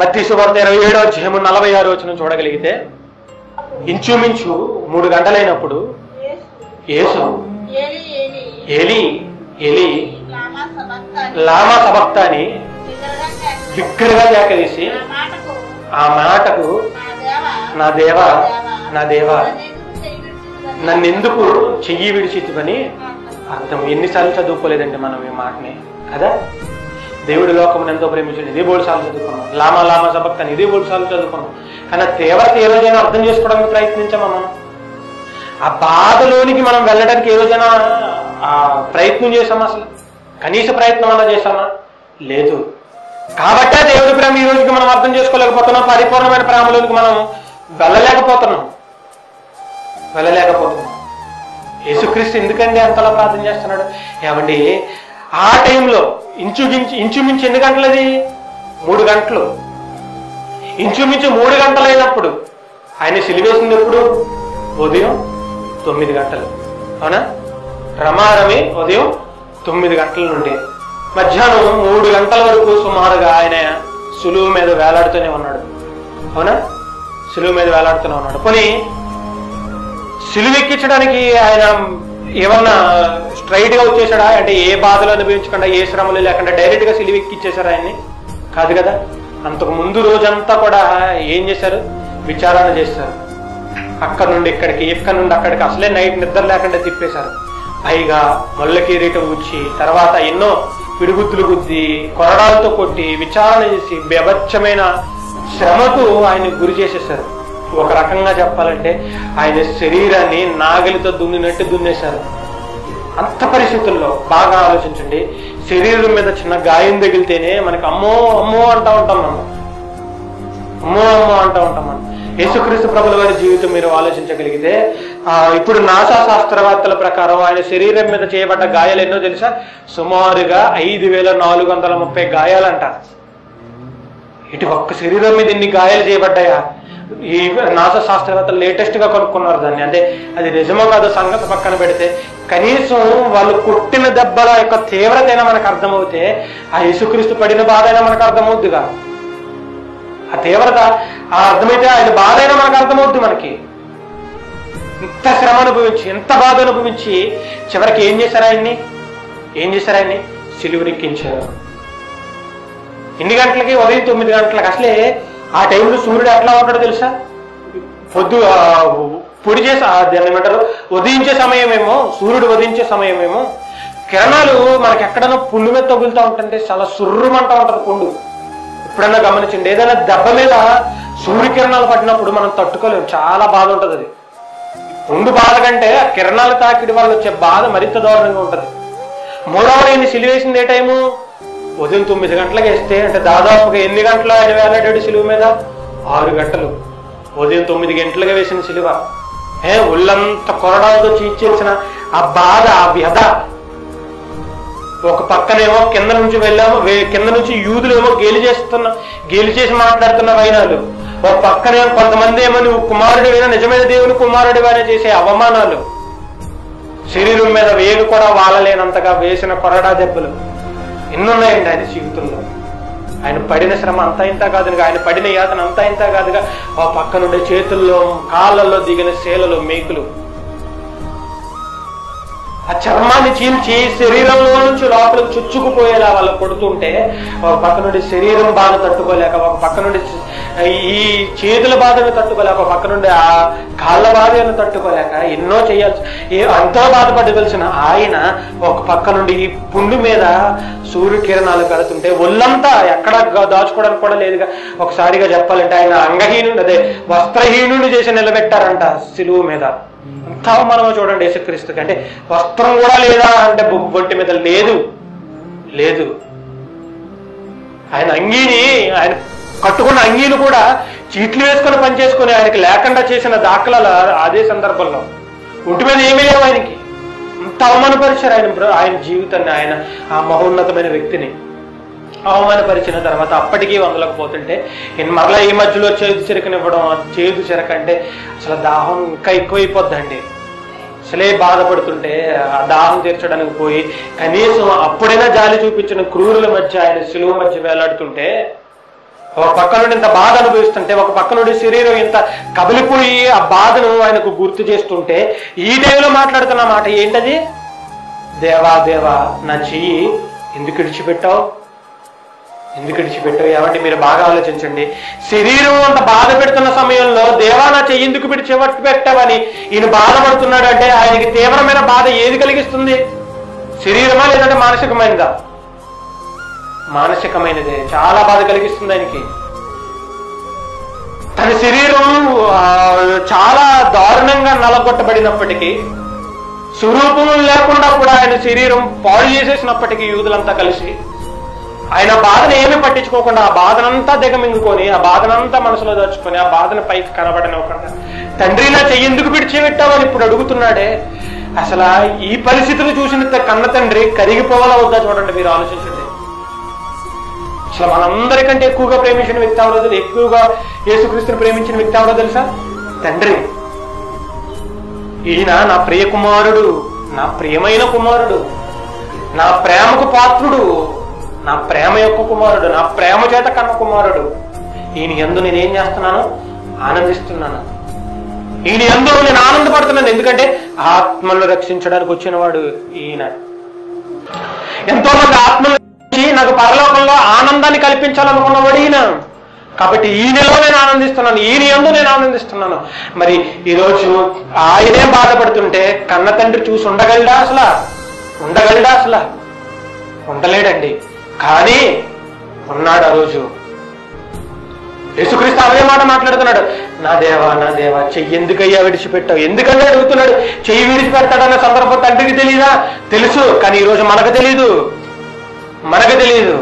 మత్తి సువార్త ఇరవై ఏడో అధ్యాయము నలభై ఆరు వచ్చిన చూడగలిగితే ఇంచుమించు మూడు గంటలైనప్పుడు యేసు, యేసు ఏలి ఏలి ఎలి ఎలి లామా సబక్తాని లామా సబక్త అని బిగ్గరగా కేకలు. బిగ్గరగా కేకదీసి ఆ మాటకు ఆ మాటకు నా దేవా నా దేవా నా దేవా నన్నెందుకు చేయబెడుతున్నదని నన్నెందుకు చెయ్యి విడిచితివని అర్థం. అర్థం ఎన్నిసార్లు చదువుకోలేదండి మనం ఈ మాటని కదా దేవుడి లోకం ఎంతో ప్రేమించండి ఇదే బోడు సార్లు చదువుకున్నాం లామా లామా సబక్తని ఇదే బోడు సార్లు చదువుకున్నాం కానీ ఆ తీవ్రత ఏ రోజైనా అర్థం చేసుకోవడానికి ప్రయత్నించామా మనం ఆ బాధలోనికి మనం వెళ్ళడానికి ఏ రోజైనా ఆ ప్రయత్నం చేసామా అసలు కనీస ప్రయత్నం అన్నా చేశామా లేదు కాబట్టే దేవుడి ప్రేమ ఈ రోజుకి మనం అర్థం చేసుకోలేకపోతున్నాం పరిపూర్ణమైన ప్రేమలోనికి మనం వెళ్ళలేకపోతున్నాం వెళ్ళలేకపోతున్నాం యేసుక్రీస్తు ఎందుకండి అంతలా ప్రార్థన చేస్తున్నాడు ఏమండి ఆ టైంలో ఇంచుమించు ఇంచుమించు ఎన్ని గంటలది మూడు గంటలు ఇంచుమించు మూడు గంటలైనప్పుడు ఆయన సిలివేసింది ఎప్పుడు ఉదయం తొమ్మిది గంటలు అవునా రమారమి ఉదయం తొమ్మిది గంటల నుండి మధ్యాహ్నం మూడు గంటల వరకు సుమారుగా ఆయన సులువు మీద వేలాడుతూనే ఉన్నాడు అవునా సులువు మీద వేలాడుతూనే ఉన్నాడు పోనీ సిలువెక్కించడానికి ఆయన ఏమన్నా స్ట్రైట్ గా వచ్చేసాడా అంటే ఏ బాధలు అనుభవించకుండా ఏ శ్రమలు లేకుండా డైరెక్ట్ గా సిలువెక్కిచ్చేశారు ఆయన్ని కాదు కదా అంతకు ముందు రోజంతా కూడా ఏం చేశారు విచారణ చేశారు అక్కడ నుండి ఇక్కడికి ఇక్కడ నుండి అక్కడికి అసలే నైట్ నిద్ర లేకుండా తిప్పేశారు పైగా మొల్ల కిరీటం ఉంచి తర్వాత ఎన్నో పిడుగుద్దులు గుద్ది కొరడాలతో కొట్టి విచారణ చేసి బెభత్సమైన శ్రమకు ఆయన గురి చేసేసారు ఒక రకంగా చెప్పాలంటే ఆయన శరీరాన్ని నాగలితో దున్నినట్టు దున్నేశారు అంత పరిస్థితుల్లో బాగా ఆలోచించండి శరీరం మీద చిన్న గాయం తగిలితేనే మనకి అమ్మో అమ్మో అంటా ఉంటాం మనం అమ్మో అమ్మో అంటా ఉంటాం మనం యేసుక్రీస్తు ప్రభుల వారి జీవితం మీరు ఆలోచించగలిగితే ఆ, ఇప్పుడు నాసా శాస్త్రవేత్తల ప్రకారం ఆయన శరీరం మీద చేయబడ్డ గాయాలు ఎన్నో తెలుసా సుమారుగా ఐదు వేల నాలుగు వందల ముప్పై గాయాలంట ఇటు ఒక్క శరీరం మీద ఇన్ని గాయాలు చేయబడ్డాయా ఈ నాసా శాస్త్రవేత్తలు లేటెస్ట్ గా కనుక్కున్నారు దాన్ని అంటే అది నిజమో కాదో సంగతి పక్కన పెడితే కనీసం వాళ్ళు కొట్టిన దెబ్బల యొక్క తీవ్రత అయినా మనకు అర్థమవుతే ఆ యేసుక్రీస్తు పడిన బాధ అయినా మనకు అర్థమవుద్దిగా ఆ తీవ్రత ఆ అర్థమైతే ఆయన బాధ అయినా మనకు అర్థమవుద్ది మనకి ఇంత శ్రమ అనుభవించి ఎంత బాధ అనుభవించి చివరికి ఏం చేశారు ఆయన్ని ఏం చేశారు ఆయన్ని సిలువరెక్కించారు ఎన్ని గంటలకి ఉదయం తొమ్మిది గంటలకు అసలే ఆ టైంలో సూర్యుడు ఎట్లా ఉంటాడో తెలుసా పొద్దు ఆ, పొడి చేసే ఆ, దాన్ని ఏమంటారు ఉదయించే సమయమేమో సూర్యుడు ఉదయించే సమయమేమో కిరణాలు మనకి ఎక్కడైనా పుండు మీద తగులుతూ ఉంటుంటే చాలా సుర్రుమంటా ఉంటది పుండు ఎప్పుడన్నా గమనించండి ఏదైనా దెబ్బ మీద సూర్యకిరణాలు పడినప్పుడు మనం తట్టుకోలేము చాలా బాధ ఉంటది అది పుండు బాధ కంటే ఆ కిరణాలు తాకిడి వల్ల వచ్చే బాధ మరింత దారుణంగా ఉంటది మూడవ ఆయన సిలివేసింది ఏ టైము ఉదయం తొమ్మిది గంటలకు వేస్తే అంటే దాదాపుగా ఎన్ని గంటలు ఆయన వేలాడాడు సిలువ మీద ఆరు గంటలు ఉదయం తొమ్మిది గంటలుగా వేసిన సిలువ ఏ ఒళ్ళంత కొరడాలతో చీల్చేసిన ఆ బాధ ఆ వ్యధ ఒక పక్కనేమో కింద నుంచి వెళ్ళాము వే- కింద నుంచి యూదులేమో గేలి చేస్తున్న గేలి చేసి మాట్లాడుతున్న వైనాలు ఒక పక్కనేమో కొంతమంది ఏమో నువ్వు కుమారుడివైనా నిజమైన దేవుని కుమారుడివైనా చేసే అవమానాలు శరీరం మీద వేలు కూడా వాలలేనంతగా వేసిన కొరడా దెబ్బలు ఎన్నున్నాయండి ఆయన జీవితంలో ఆయన పడిన శ్రమ అంతా ఇంత కాదుగా ఆయన పడిన యాతన అంతా ఇంత కాదుగా ఆ పక్క నుండి చేతుల్లో కాళ్ళల్లో దిగిన శీలలు మేకులు ఆ చర్మాన్ని చీల్చి శరీరంలో నుంచి లోపలికి చుచ్చుకుపోయేలా వాళ్ళు కొడుతుంటే ఒక పక్క నుండి శరీరం బాధ తట్టుకోలేక ఒక పక్క నుండి ఈ చేతుల బాధను తట్టుకోలేక ఒక పక్క నుండి ఆ కాళ్ళ బాధను తట్టుకోలేక ఎన్నో చేయాల్సి ఏ- ఎంతో బాధపడవలసిన ఆయన ఒక పక్క నుండి ఈ పుండు మీద సూర్యకిరణాలు కడుతుంటే ఒళ్ళంతా ఎక్కడ గా- దాచుకోవడానికి కూడా లేదుగా ఒకసారిగా చెప్పాలంటే ఆయన అంగహీనుడు అదే వస్త్రహీనుడు చేసి నిలబెట్టారంట సిలువు మీద ఎంత అవమానమో చూడండి యేసుక్రీస్తుకి అంటే వస్త్రం కూడా లేదా అంటే బొ- బొంటి మీద లేదు లేదు ఆయన అంగీని ఆయన కట్టుకున్న అంగీలు కూడా చీట్లు వేసుకొని పనిచేసుకొని ఆయనకి లేకుండా చేసిన దాఖలాలు ఆ- అదే సందర్భంలో ఒంటి మీద ఏమీ లేవు ఆయనకి అంత అవమానపరిచారు ఆయన బ్ర- ఆయన జీవితాన్ని ఆయన ఆ మహోన్నతమైన వ్యక్తిని అవమానపరిచిన తర్వాత అప్పటికీ వందలకు పోతుంటే ఈయన మరలా ఈ మధ్యలో చేదు చెరకనివ్వడం ఆ చేదు చెరక అంటే అసలు దాహం ఇంకా ఎక్కువైపోద్దండి అసలే బాధపడుతుంటే ఆ దాహం తీర్చడానికి పోయి కనీసం అప్పుడైనా జాలి చూపించిన క్రూరుల మధ్య ఆయన సిలువ మధ్య వేలాడుతుంటే ఒక పక్క నుండి ఇంత బాధ అనుభవిస్తుంటే ఒక పక్క నుండి శరీరం ఇంత కబలిపోయి ఆ బాధను ఆయనకు గుర్తు చేస్తుంటే ఈ టైంలో మాట్లాడుతున్న మాట ఏంటది దేవా దేవా నా చెయ్యి ఎందుకు విడిచిపెట్టావు ఎందుకు విడిచిపెట్టావు ఏమంటే మీరు బాగా ఆలోచించండి శరీరం అంత బాధ పెడుతున్న సమయంలో దేవా నా చెయ్యి ఎందుకు విడిచి పెట్టావని ఈయన బాధపడుతున్నాడు అంటే ఆయనకి తీవ్రమైన బాధ ఏది కలిగిస్తుంది శరీరమా లేదంటే మానసికమైనదా మానసికమైనదే చాలా బాధ కలిగిస్తుంది ఆయనకి తన శరీరం ఆ, చాలా దారుణంగా నలగొట్టబడినప్పటికీ స్వరూపం లేకుండా కూడా ఆయన శరీరం పాడు చేసేసినప్పటికీ యూదులంతా కలిసి ఆయన బాధను ఏమీ పట్టించుకోకుండా ఆ బాధనంతా దిగమింగుకొని ఆ బాధనంతా మనసులో దాచుకొని ఆ బాధను పైకి కనబడనివ్వకుండా తండ్రి నా చెయ్యి ఎందుకు విడిచిపెట్టావని ఇప్పుడు అడుగుతున్నాడే అసలు ఈ పరిస్థితులు చూసిన త- కన్న తండ్రి కరిగిపోవాలా వద్దా చూడండి మీరు ఆలోచించండి అసలు మనందరికంటే ఎక్కువగా ప్రేమించిన వ్యక్తి ఎవరో తెలుసు ఎక్కువగా యేసుక్రీస్తుని ప్రేమించిన వ్యక్తి ఎవరో తెలుసా తండ్రి ఈయన నా ప్రియ కుమారుడు నా ప్రియమైన కుమారుడు నా ప్రేమకు పాత్రుడు నా ప్రేమ యొక్క కుమారుడు నా ప్రేమ చేత కన్న కుమారుడు ఈయన ఎందు నేనేం చేస్తున్నాను ఆనందిస్తున్నాను ఈయన ఎందు నేను ఆనందపడుతున్నాను ఎందుకంటే ఆత్మలను రక్షించడానికి వచ్చినవాడు ఈయన ఎంతో మంది ఆత్మలు రక్షించి నాకు పరలోకంలో ఆనందాన్ని కల్పించాలనుకున్నవాడు ఈయన కాబట్టి ఈయనలో నేను ఆనందిస్తున్నాను ఈయన ఎందు నేను ఆనందిస్తున్నాను మరి ఈరోజు ఆయనే బాధపడుతుంటే కన్న తండ్రి చూసి ఉండగలడా అసలు ఉండగలడా అసలు ఉండలేడండి కానీ ఉన్నాడు ఆ రోజు యేసుక్రీస్తు అవే మాట మాట్లాడుతున్నాడు నా దేవా నా దేవా చెయ్యి ఎందుకయ్యా విడిచిపెట్టావు ఎందుకని అడుగుతున్నాడు చెయ్యి విడిచిపెడతాడన్న సందర్భం తండ్రికి తెలియదా తెలుసు కానీ ఈరోజు మనకు తెలియదు మనకు తెలియదు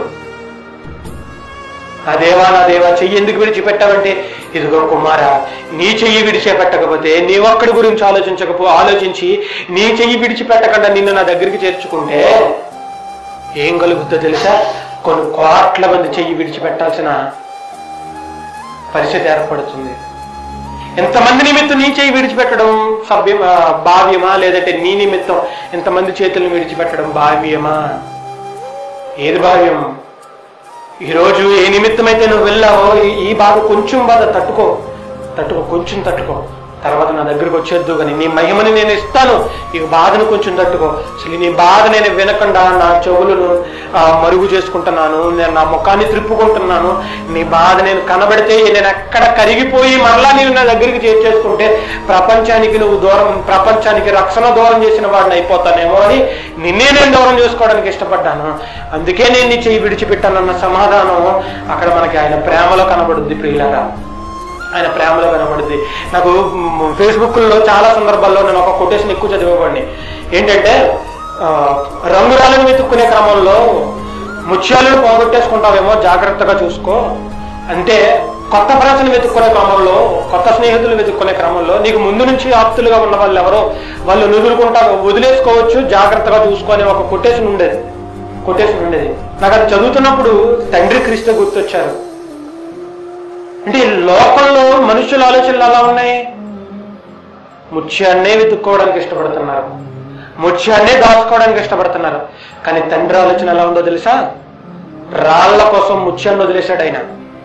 నా దేవా నా దేవా చెయ్యి ఎందుకు విడిచిపెట్టావంటే ఇదిగో కుమారా నీ చెయ్యి విడిచిపెట్టకపోతే నీ ఒక్కడి గురించి ఆలోచించకపో ఆలోచించి నీ చెయ్యి విడిచిపెట్టకుండా నిన్ను నా దగ్గరికి చేర్చుకుంటే ఏం కలుగుద్దో తెలుసా కొన్ని కోట్ల మంది చెయ్యి విడిచిపెట్టాల్సిన పరిస్థితి ఏర్పడుతుంది ఎంతమంది నిమిత్తం నీ చేయి విడిచిపెట్టడం సభ్యం ఆ, భావ్యమా లేదంటే నీ నిమిత్తం ఎంతమంది చేతులను విడిచిపెట్టడం భావ్యమా ఏది భావ్యం ఈరోజు ఏ నిమిత్తమైతే నువ్వు వెళ్ళావో ఈ- ఈ బాధ కొంచెం బాధ తట్టుకో తట్టుకో కొంచెం తట్టుకో తర్వాత నా దగ్గరకు వచ్చేద్దు కానీ నీ మహిమని నేను ఇస్తాను ఈ బాధను కొంచెం తట్టుకో అసలు నీ బాధ నేను వినకుండా నా చెవులను ఆ, మరుగు చేసుకుంటున్నాను నేను నా ముఖాన్ని త్రిప్పుకుంటున్నాను నీ బాధ నేను కనబడితే నేను ఎక్కడ కరిగిపోయి మరలా నేను నా దగ్గరికి చేర్చేసుకుంటే ప్రపంచానికి నువ్వు దూరం ప్రపంచానికి రక్షణ దూరం చేసిన వాడిని అయిపోతానేమో అని నిన్నే నేను దూరం చేసుకోవడానికి ఇష్టపడ్డాను అందుకే నేను నీ చెయ్యి విడిచిపెట్టానన్న సమాధానం అక్కడ మనకి ఆయన ప్రేమలో కనబడుద్ది ప్రియులారా ఆయన ప్రేమలో కనబడుద్ది నాకు ఫేస్బుక్ లో చాలా సందర్భాల్లో నేను ఒక కొటేషన్ ఎక్కువ చదివేవాడిని ఏంటంటే ఆ, రంగురాలను వెతుక్కునే క్రమంలో ముత్యాలను పోగొట్టేసుకుంటావేమో జాగ్రత్తగా చూసుకో అంటే కొత్త ఫ్రెండ్స్ని వెతుక్కునే క్రమంలో కొత్త స్నేహితులు వెతుక్కునే క్రమంలో నీకు ముందు నుంచి ఆప్తులుగా ఉన్న వాళ్ళు ఎవరో వాళ్ళు నుదురుకుంటా వదిలేసుకోవచ్చు జాగ్రత్తగా చూసుకొని ఒక కొటేషన్ ఉండేది కొటేషన్ ఉండేది నాకు అది చదువుతున్నప్పుడు తండ్రి క్రీస్తు గుర్తొచ్చారు అంటే లోకంలో మనుషుల ఆలోచనలు ఎలా ఉన్నాయి ముత్యాన్నే వెతుక్కోవడానికి ఇష్టపడుతున్నారు ముత్యాన్నే దాచుకోవడానికి ఇష్టపడుతున్నారు కానీ తండ్రి ఆలోచన ఎలా ఉందో తెలుసా రాళ్ల కోసం ముత్యాన్ని వదిలేశాడు ఆయన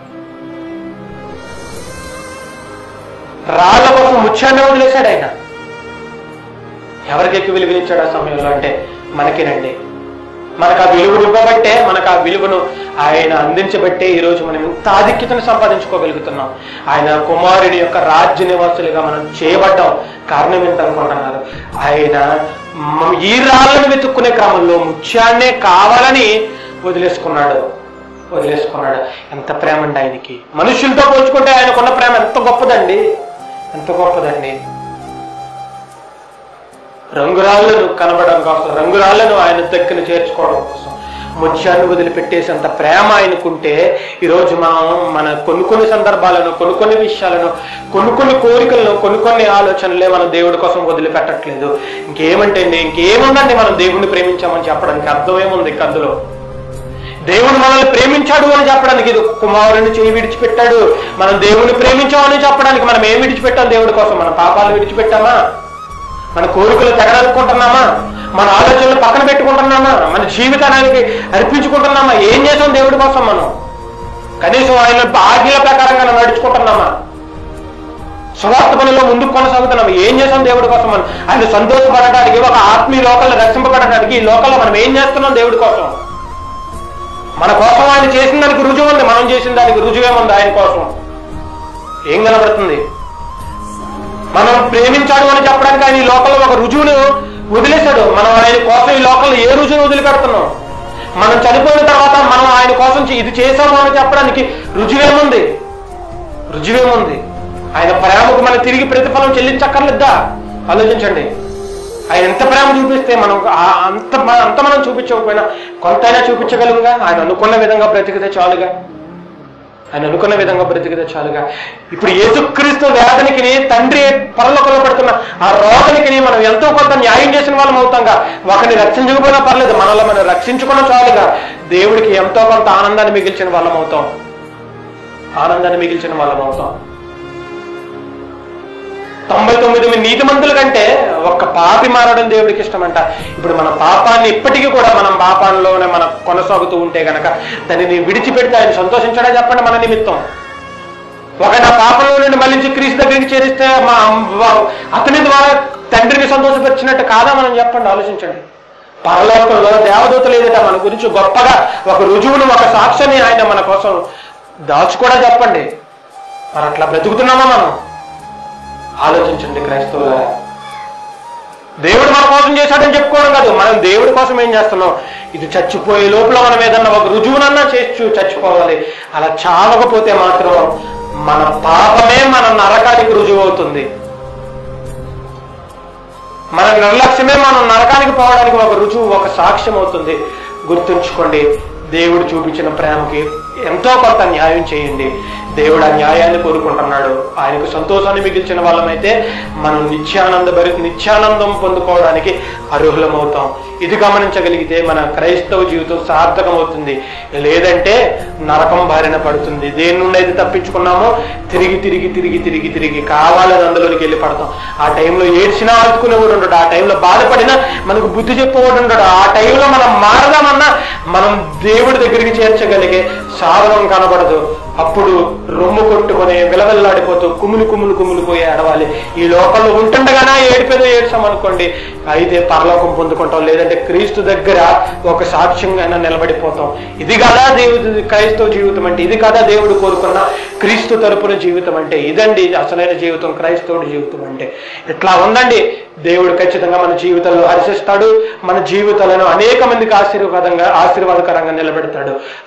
రాళ్ల కోసం ముత్యాన్ని వదిలేశాడు ఆయన ఎవరికి ఎక్కువ విలువనిచ్చాడు ఆ సమయంలో అంటే మనకేనండి మనకు ఆ విలువను ఇవ్వబట్టే మనకు ఆ విలువను ఆయన అందించబట్టే ఈ రోజు మనం ఇంత ఆధిక్యతను సంపాదించుకోగలుగుతున్నాం ఆయన కుమారుని యొక్క రాజ్య నివాసులుగా మనం చేయబడ్డాం కారణం ఏంటి అనుకుంటున్నారు ఆయన మ- ఈ రాళ్ళను వెతుక్కునే క్రమంలో ముత్యాన్నే కావాలని వదిలేసుకున్నాడు వదిలేసుకున్నాడు ఎంత ప్రేమ అండి ఆయనకి మనుషులతో పోల్చుకుంటే ఆయనకున్న ప్రేమ ఎంత గొప్పదండి ఎంత గొప్పదండి రంగురాళ్లను కనబడడం కోసం రంగురాళ్లను ఆయన దగ్గర చేర్చుకోవడం కోసం ముత్యాన్ని వదిలిపెట్టేసేంత ప్రేమ ఆయనకుంటే ఈరోజు మనం మన కొన్ని కొన్ని సందర్భాలను కొన్ని కొన్ని విషయాలను కొన్ని కొన్ని కోరికలను కొన్ని కొన్ని ఆలోచనలే మనం దేవుడి కోసం వదిలిపెట్టట్లేదు ఇంకేమంటే అండి ఇంకేముందండి మనం దేవుణ్ణి ప్రేమించామని చెప్పడానికి అర్థం ఏముంది ఇంక అందులో దేవుడు మనల్ని ప్రేమించాడు అని చెప్పడానికి ఇది కుమారుని చేయి విడిచిపెట్టాడు మనం దేవుని ప్రేమించామని చెప్పడానికి మనం ఏం విడిచిపెట్టాం దేవుడి కోసం మన పాపాలు విడిచిపెట్టామా మన కోరికలు తెగదనుకుంటున్నామా మన ఆలోచనలు పక్కన పెట్టుకుంటున్నామా మన జీవితానికి అర్పించుకుంటున్నామా ఏం చేసాం దేవుడి కోసం మనం కనీసం ఆయన ఆజ్ఞల ప్రకారంగా మనం నడుచుకుంటున్నామా సువార్త పనిలో ముందుకు కొనసాగుతున్నాం ఏం చేసాం దేవుడి కోసం మనం ఆయన సంతోషపడటానికి ఒక ఆత్మీయ లోకల్లో రక్షింపబడటానికి ఈ లోకల్లో మనం ఏం చేస్తున్నాం దేవుడి కోసం మన కోసం ఆయన చేసిన దానికి రుజువు ఉంది మనం చేసిన దానికి రుజువేముంది ఆయన కోసం ఏం కనబడుతుంది మనం ప్రేమించాడు అని చెప్పడానికి ఆయన ఈ లోకంలో ఒక రుజువును వదిలేశాడు మనం ఆయన కోసం ఈ లోకంలో ఏ రుజువును వదిలిపెడుతున్నాం మనం చనిపోయిన తర్వాత మనం ఆయన కోసం చే- ఇది చేశాము అని చెప్పడానికి రుజువేముంది రుజువేముంది ఆయన ప్రేమకు మనం తిరిగి ప్రతిఫలం చెల్లించక్కర్లేద్దా ఆలోచించండి ఆయన ఎంత ప్రేమ చూపిస్తే మనం ఆ- అంత మ- అంత మనం చూపించకపోయినా కొంతైనా చూపించగలుగుగా ఆయన అనుకున్న విధంగా బ్రతికితే చాలుగా ఆయన అనుకున్న విధంగా బ్రతికితే చాలుగా ఇప్పుడు యేసుక్రీస్తు వేదనికి తండ్రి పరలోకంలో పడుతున్న ఆ రోదనికి మనం ఎంతో కొంత న్యాయం చేసిన వాళ్ళం అవుతాంగా ఒకరిని రక్షించకపోయినా పర్లేదు మనల్ని మనం రక్షించుకున్న చాలుగా దేవుడికి ఎంతో కొంత ఆనందాన్ని మిగిల్చిన వాళ్ళం అవుతాం ఆనందాన్ని మిగిల్చిన వాళ్ళం అవుతాం తొంభై తొమ్మిది మంది నీతిమంతుల కంటే ఒక్క పాపి మారడం దేవుడికి ఇష్టమంట ఇప్పుడు మన పాపాన్ని ఇప్పటికీ కూడా మనం పాపాల్లోనే మనం కొనసాగుతూ ఉంటే గనక దానిని విడిచిపెడితే ఆయన సంతోషించడా చెప్పండి మన నిమిత్తం ఒక నా పాపంలో నుండి మళ్ళీ క్రీస్తు దగ్గరికి చేరిస్తే మా వా- అతని ద్వారా తండ్రిని సంతోషపరిచినట్టు కాదా మనం చెప్పండి ఆలోచించండి పరలోకంలో దేవదూతలు ఏదట మన గురించి గొప్పగా ఒక రుజువును ఒక సాక్ష్యాన్ని ఆయన మన కోసం దాచు కూడా చెప్పండి మరి అట్లా బ్రతుకుతున్నామా మనం ఆలోచించండి క్రైస్తవులారా దేవుడు మన కోసం చేశాడని చెప్పుకోవడం కాదు మనం దేవుడి కోసం ఏం చేస్తున్నాం ఇది చచ్చిపోయే లోపల మనం ఏదన్నా ఒక రుజువునన్నా చేసి చచ్చిపోవాలి అలా చావకపోతే మాత్రం మన పాపమే మన నరకానికి రుజువు అవుతుంది మన నిర్లక్ష్యమే మనం నరకానికి పోవడానికి ఒక రుజువు ఒక సాక్ష్యం అవుతుంది గుర్తుంచుకోండి దేవుడు చూపించిన ప్రేమకి ఎంతో కొంత న్యాయం చేయండి దేవుడు ఆ న్యాయాన్ని కోరుకుంటున్నాడు ఆయనకు సంతోషాన్ని మిగిల్చిన వాళ్ళమైతే మనం నిత్యానంద భరి నిత్యానందం పొందుకోవడానికి అర్హులమవుతాం ఇది గమనించగలిగితే మన క్రైస్తవ జీవితం సార్థకమవుతుంది లేదంటే నరకం బారిన పడుతుంది దేని నుండి అయితే తప్పించుకున్నామో తిరిగి తిరిగి తిరిగి తిరిగి తిరిగి కావాలని అందులోనికి వెళ్ళి పడతాం ఆ టైంలో ఏడ్చినా ఆదుకునేవాడు ఉండడు ఆ టైంలో బాధపడినా మనకు బుద్ధి చెప్పేవాడు ఉండడు ఆ టైంలో మనం మారదామన్నా మనం దేవుడి దగ్గరికి చేర్చగలిగే సాధనం కనబడదు అప్పుడు రొమ్ము కొట్టుకొని విలవెల్లాడిపోతూ కుములు కుములు కుములు పోయి ఏడవాలి ఈ లోకంలో ఉంటుండగానే ఏడిపోయేదో ఏడ్చామనుకోండి అయితే పరలోకం పొందుకుంటాం లేదంటే క్రీస్తు దగ్గర ఒక సాక్ష్యంగా నిలబడిపోతాం ఇది కదా దేవుడు క్రైస్తవ జీవితం అంటే ఇది కదా దేవుడు కోరుకున్న క్రీస్తు తరపున జీవితం అంటే ఇదండి అసలైన జీవితం క్రైస్తవుడి జీవితం అంటే ఇట్లా ఉందండి దేవుడు ఖచ్చితంగా మన జీవితంలో హర్షిస్తాడు మన జీవితాలను అనేక మందికి ఆశీర్వాదంగా ఆశీర్వాదకరంగా నిలబెడతాడు